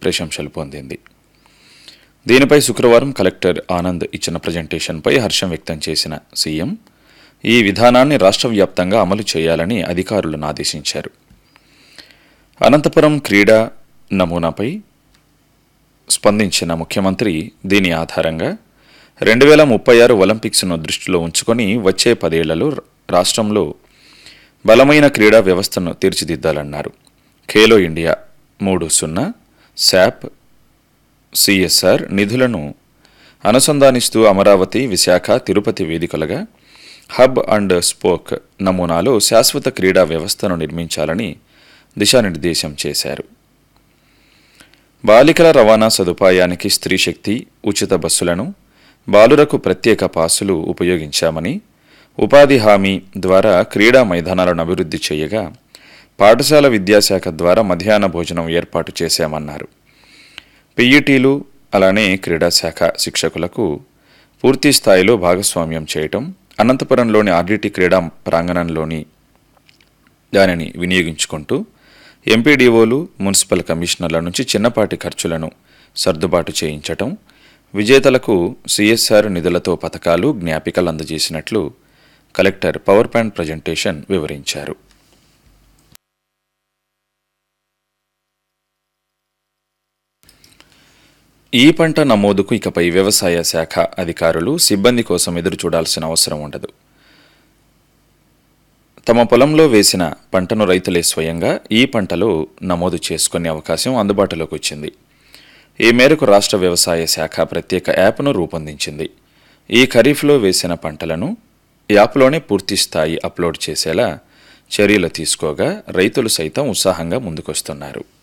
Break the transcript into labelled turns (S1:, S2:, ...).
S1: ప్రశంసలు పొందింది దీనిపై శుక్రవారం కలెక్టర్ ఆనంద్ ఇచ్చిన ప్రజెంటేషన్పై హర్షం వ్యక్తం చేసిన సీఎం ఈ విధానాన్ని రాష్ట్ర వ్యాప్తంగా అమలు చేయాలని అధికారులను ఆదేశించారు అనంతపురం క్రీడా నమూనాపై స్పందించిన ముఖ్యమంత్రి దీని ఆధారంగా రెండు వేల ముప్పై ఆరు ఒలింపిక్స్ను దృష్టిలో ఉంచుకొని వచ్చే పదేళ్లలో రాష్ట్రంలో బలమైన క్రీడా వ్యవస్థను తీర్చిదిద్దాలన్నారు ఖేలో ఇండియా మూడు సున్నా శాప్ సిఎస్ఆర్ నిధులను అనుసంధానిస్తూ అమరావతి విశాఖ తిరుపతి వేదికలుగా హబ్ అండ్ స్పోక్ నమూనాలో శాశ్వత క్రీడా వ్యవస్థను నిర్మించాలని దిశానిర్దేశం చేశారు బాలికల రవాణా సదుపాయానికి స్త్రీ శక్తి ఉచిత బస్సులను బాలురకు ప్రత్యేక పాసులు ఉపయోగించామని ఉపాధి హామీ ద్వారా క్రీడా మైదానాలను అభివృద్ధి చేయగా పాఠశాల విద్యాశాఖ ద్వారా మధ్యాహ్న భోజనం ఏర్పాటు చేశామన్నారు పిఈటీలు అలానే క్రీడాశాఖ శిక్షకులకు పూర్తి స్థాయిలో భాగస్వామ్యం చేయటం అనంతపురంలోని ఆర్డిటి క్రీడా ప్రాంగణంలోని దానిని వినియోగించుకుంటూ ఎంపీడీఓలు మున్సిపల్ కమిషనర్ల నుంచి చిన్నపాటి ఖర్చులను సర్దుబాటు చేయించటం విజేతలకు సిఎస్ఆర్ నిధులతో పథకాలు జ్ఞాపికలు అందజేసినట్లు కలెక్టర్ పవర్ పాయింట్ ప్రజెంటేషన్ వివరించారు ఈ పంట నమోదుకు ఇకపై వ్యవసాయ శాఖ అధికారులు సిబ్బంది కోసం ఎదురు చూడాల్సిన అవసరం ఉండదు తమ పొలంలో వేసిన పంటను రైతులే స్వయంగా ఈ పంటలో నమోదు చేసుకునే అవకాశం అందుబాటులోకి వచ్చింది ఈ మేరకు రాష్ట్ర వ్యవసాయ శాఖ ప్రత్యేక యాప్ను రూపొందించింది ఈ ఖరీఫ్లో వేసిన పంటలను యాప్లోనే పూర్తి స్థాయి అప్లోడ్ చేసేలా చర్యలు తీసుకోగా రైతులు సైతం ఉత్సాహంగా ముందుకొస్తున్నారు